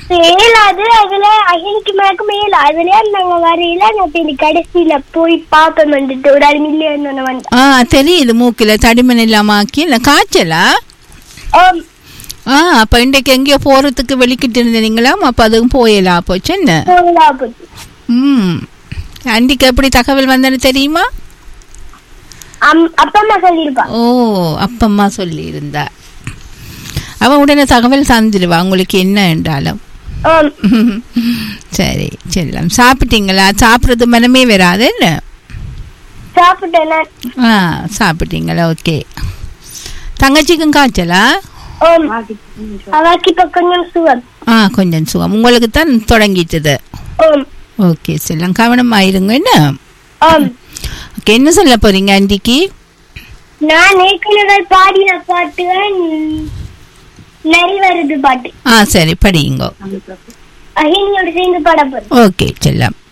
ஏழாது அதுல அகினிக்கு மேற்கு மேல அதுலயே நாங்க வரையில நான் பின்ன கடைசியில போய் பாப்பேன் வந்துட்டு ஒரு அரை மில்லியன் வந்தேன் ஆ தெரியுது மூக்கில் தடிமன் இல்லாம ஆக்கி இல்லை காய்ச்சலா ஆம் ஆ அப்போ இன்றைக்கு எங்கேயோ போகிறதுக்கு வெளிக்கிட்டு இருந்தீங்களாம் அப்போ அதுவும் போயலாம் போச்சு என்ன போகலா போச்சு ம் அன்றைக்கு எப்படி தகவல் வந்தேன்னு தெரியுமா அம்- அப்பா அம்மா சொல்லியிருப்பா ஓ அப்பம்மா சொல்லியிருந்தா அவன் உடனே தகவல் தந்துடுவா உங்களுக்கு என்ன என்றாலும் ஆம் சரி செல்லம் சாப்பிட்டீங்களா சாப்பிட்றது மனமே வராது என்ன சாப்பிட்டேன் நான் ஆ சாப்பிட்டீங்களா ஓகே தங்கச்சிக்கும் காய்ச்சலா ஆம் அவாக்கு இப்ப கொஞ்சம் சுகம் ஆ கொஞ்சம் சுகம் உங்களுக்கு தான் தொடங்கிட்டது ஆம் ஓகே செல்லம் கவனமாக இருங்க என்ன ஆம் ஓகே என்ன சொல்ல போறீங்க ஆண்டிக்கு நான் ஏற்கனவே பாடின பாட்டு நரி வருது பாட்டு ஆ சரி படியுங்க அகினியோட சேர்ந்து பாட போறேன் ஓகே செல்லம்